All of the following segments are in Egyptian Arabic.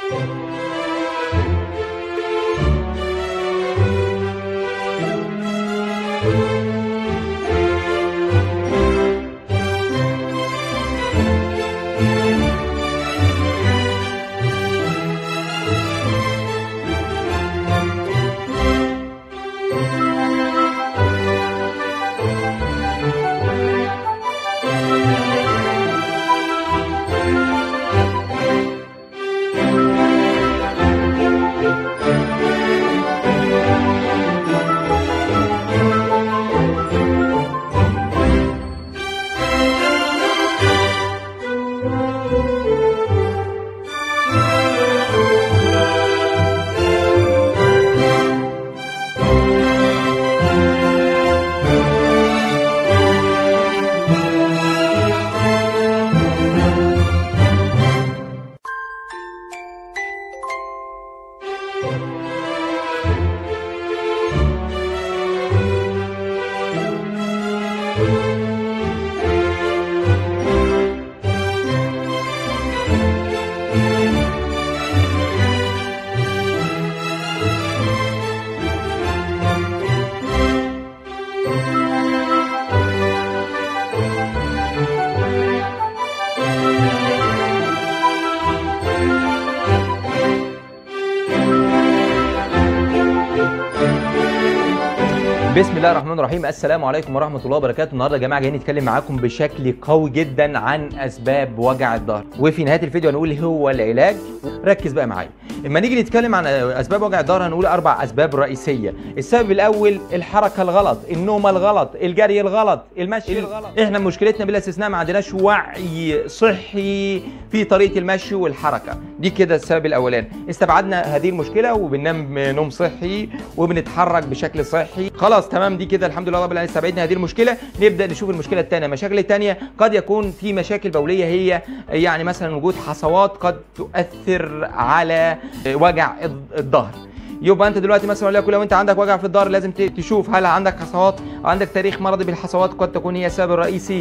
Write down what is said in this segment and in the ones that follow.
بسم الله الرحمن الرحيم السلام عليكم ورحمه الله وبركاته النهارده يا جماعه جايين نتكلم معاكم بشكل قوي جدا عن اسباب وجع الظهر وفي نهايه الفيديو هنقول هو العلاج ركز بقى معايا اما نيجي نتكلم عن اسباب وجع الظهر هنقول اربع اسباب رئيسيه السبب الاول الحركه الغلط النوم الغلط الجري الغلط المشي الغلط احنا مشكلتنا بلا استثناء ما عندناش وعي صحي في طريقه المشي والحركه دي كده السبب الاولاني استبعدنا هذه المشكله وبننام نوم صحي وبنتحرك بشكل صحي خلاص تمام دي كده الحمد لله رب العالمين استبعدنا هذه المشكله نبدا نشوف المشكله الثانيه المشاكل الثانيه قد يكون في مشاكل بوليه هي يعني مثلا وجود حصوات قد تؤثر على وجع الظهر يبقى انت دلوقتي مثلا وليكن لو انت عندك وجع في الظهر لازم تشوف هل عندك حصوات او عندك تاريخ مرضي بالحصوات قد تكون هي السبب الرئيسي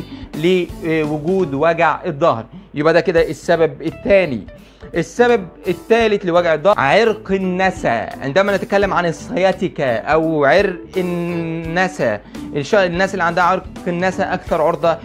لوجود وجع الظهر يبقى ده كده السبب الثاني السبب الثالث لوجع الظهر عرق النسا عندما نتكلم عن السياتيكا او عرق النسا الناس اللي عندها عرق النسا اكثر عرضه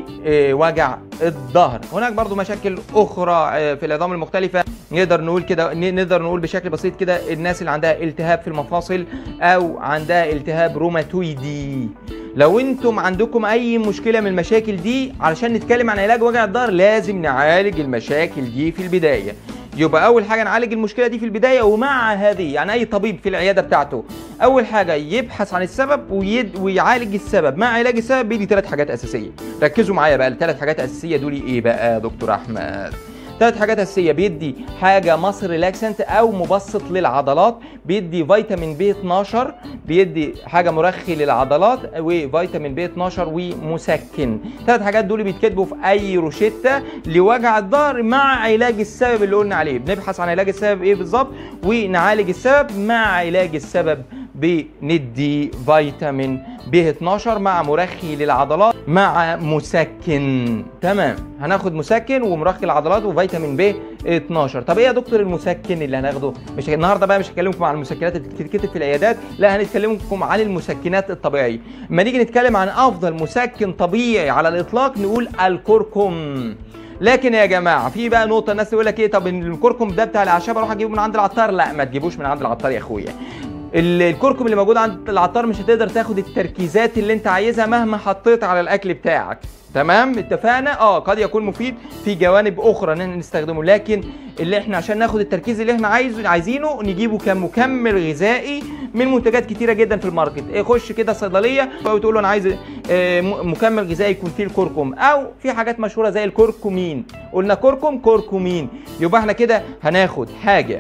لوجع الظهر هناك برضو مشاكل اخرى في العظام المختلفه نقدر نقول كده نقدر نقول بشكل بسيط كده الناس اللي عندها التهاب في المفاصل او عندها التهاب روماتويدي لو انتم عندكم اي مشكله من المشاكل دي علشان نتكلم عن علاج وجع الظهر لازم نعالج المشاكل دي في البدايه يبقى اول حاجه نعالج المشكله دي في البدايه ومع هذه يعني اي طبيب في العياده بتاعته اول حاجه يبحث عن السبب ويد ويعالج السبب مع علاج السبب بيدي ثلاث حاجات اساسيه ركزوا معايا بقى الثلاث حاجات اساسيه دول ايه بقى يا دكتور احمد ثلاث حاجات اساسيه بيدي حاجه مصر ريلاكسنت او مبسط للعضلات بيدي فيتامين بي 12 بيدي حاجه مرخي للعضلات وفيتامين بي 12 ومسكن ثلاث حاجات دول بيتكتبوا في اي روشته لوجع الظهر مع علاج السبب اللي قلنا عليه بنبحث عن علاج السبب ايه بالظبط ونعالج السبب مع علاج السبب بندي فيتامين ب 12 مع مرخي للعضلات مع مسكن تمام هناخد مسكن ومرخي العضلات وفيتامين ب 12 طب ايه يا دكتور المسكن اللي هناخده مش النهارده بقى مش هكلمكم عن المسكنات اللي بتتكتب في العيادات لا هنتكلمكم عن المسكنات الطبيعيه اما نيجي نتكلم عن افضل مسكن طبيعي على الاطلاق نقول الكركم لكن يا جماعه في بقى نقطه الناس تقول لك ايه طب الكركم ده بتاع الاعشاب اروح اجيبه من عند العطار لا ما تجيبوش من عند العطار يا اخويا الكركم اللي موجود عند العطار مش هتقدر تاخد التركيزات اللي انت عايزها مهما حطيت على الاكل بتاعك تمام اتفقنا اه قد يكون مفيد في جوانب اخرى ان نستخدمه لكن اللي احنا عشان ناخد التركيز اللي احنا عايزه عايزينه نجيبه كمكمل غذائي من منتجات كتيره جدا في الماركت خش كده صيدليه وتقول له انا عايز مكمل غذائي يكون فيه الكركم او في حاجات مشهوره زي الكركمين قلنا كركم كركمين يبقى احنا كده هناخد حاجه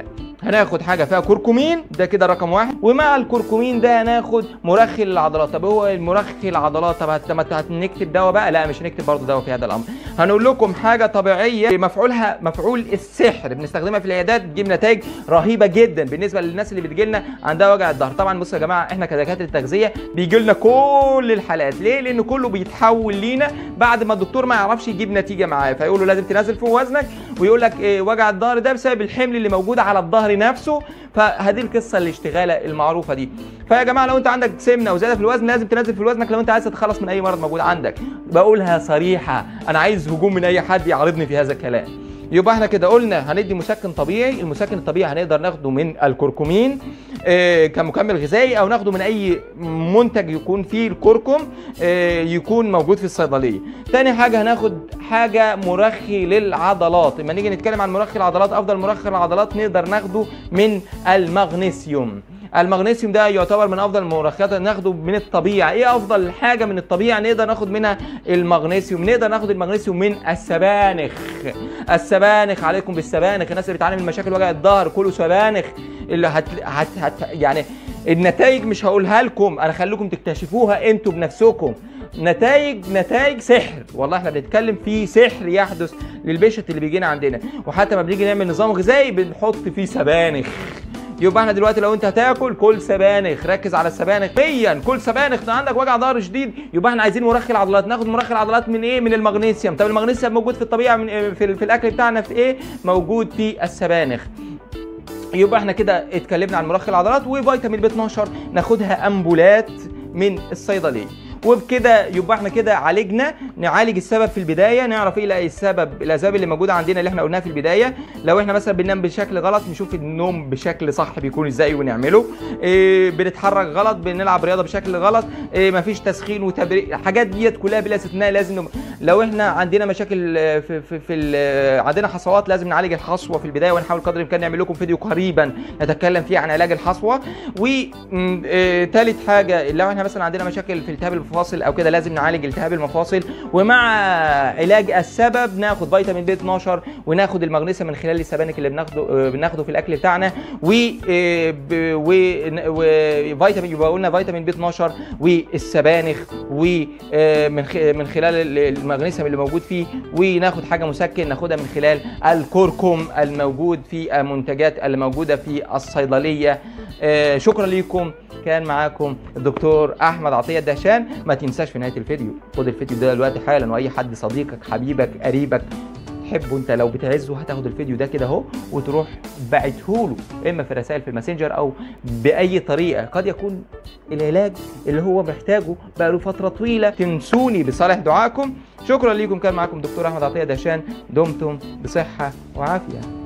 هناخد حاجه فيها كركمين ده كده رقم واحد ومع الكركمين ده هناخد مرخي للعضلات طب هو المرخي العضلات طب هت- طب هنكتب دواء بقى لا مش هنكتب برضه دواء في هذا الامر هنقول لكم حاجه طبيعيه مفعولها مفعول السحر بنستخدمها في العيادات بتجيب نتائج رهيبه جدا بالنسبه للناس اللي بتجي لنا عندها وجع الظهر طبعا بصوا يا جماعه احنا كدكاتره تغذيه بيجي لنا كل الحالات ليه لان كله بيتحول لينا بعد ما الدكتور ما يعرفش يجيب نتيجه معاه فيقول له لازم تنزل فوق وزنك ويقول لك إيه وجع الظهر ده بسبب الحمل اللي موجود على الظهر نفسه فهذه القصه الاشتغاله المعروفه دي فيا جماعه لو انت عندك سمنه وزياده في الوزن لازم تنزل في وزنك لو انت عايز تتخلص من اي مرض موجود عندك بقولها صريحه انا عايز هجوم من اي حد يعارضني في هذا الكلام يبقى احنا كده قلنا هندي مسكن طبيعي المسكن الطبيعي هنقدر ناخده من الكركمين آه كمكمل غذائي او ناخده من اي منتج يكون فيه الكركم آه يكون موجود في الصيدليه تاني حاجه هناخد حاجه مرخي للعضلات لما نيجي نتكلم عن مرخي العضلات افضل مرخي للعضلات نقدر ناخده من المغنيسيوم المغنيسيوم ده يعتبر من افضل المرخيات اللي ناخده من الطبيعه ايه افضل حاجه من الطبيعه نقدر ناخد منها المغنيسيوم نقدر ناخد المغنيسيوم من السبانخ السبانخ عليكم بالسبانخ الناس اللي بتعاني من مشاكل وجع الظهر كلوا سبانخ اللي هت... هت... هت... يعني النتائج مش هقولها لكم انا خليكم تكتشفوها انتوا بنفسكم نتائج نتائج سحر والله احنا بنتكلم في سحر يحدث للبيشت اللي بيجينا عندنا وحتى ما بنيجي نعمل نظام غذائي بنحط فيه سبانخ يبقى احنا دلوقتي لو انت هتاكل كل سبانخ ركز على السبانخ فيا كل سبانخ ده عندك وجع ظهر شديد يبقى احنا عايزين مرخي العضلات ناخد مرخي العضلات من ايه من المغنيسيوم طب المغنيسيوم موجود في الطبيعه من في, في الاكل بتاعنا في ايه موجود في السبانخ يبقى احنا كده اتكلمنا عن مرخي العضلات وفيتامين بي 12 ناخدها امبولات من الصيدليه وبكده يبقى احنا كده عالجنا نعالج السبب في البدايه نعرف ايه السبب الاسباب اللي موجوده عندنا اللي احنا قلناها في البدايه لو احنا مثلا بننام بشكل غلط نشوف النوم بشكل صح بيكون ازاي ونعمله إيه بنتحرك غلط بنلعب رياضه بشكل غلط إيه مفيش تسخين وتبريد الحاجات ديت كلها بلا استثناء لازم نم... لو احنا عندنا مشاكل في في, في عندنا حصوات لازم نعالج الحصوه في البدايه ونحاول قدر الامكان نعمل لكم فيديو قريبا نتكلم فيه عن علاج الحصوه وثالث حاجه لو احنا مثلا عندنا مشاكل في التهاب المفاصل او كده لازم نعالج التهاب المفاصل ومع علاج السبب ناخد فيتامين بي 12 وناخد المغنيسيوم من خلال السبانخ اللي بناخده بناخده في الاكل بتاعنا و وفيتامين يبقى قلنا فيتامين بي 12 والسبانخ ومن من خلال المغنيسيوم اللي موجود فيه وناخد حاجه مسكن ناخدها من خلال الكركم الموجود في المنتجات اللي موجوده في الصيدليه شكرا لكم كان معاكم الدكتور احمد عطيه الدهشان ما تنساش في نهايه الفيديو خد الفيديو ده دلوقتي حالا واي حد صديقك حبيبك قريبك تحبه انت لو بتعزه هتاخد الفيديو ده كده اهو وتروح باعته له اما في رسائل في الماسنجر او باي طريقه قد يكون العلاج اللي هو محتاجه بقى له فتره طويله تنسوني بصالح دعائكم شكرا ليكم كان معاكم دكتور احمد عطيه دهشان دمتم بصحه وعافيه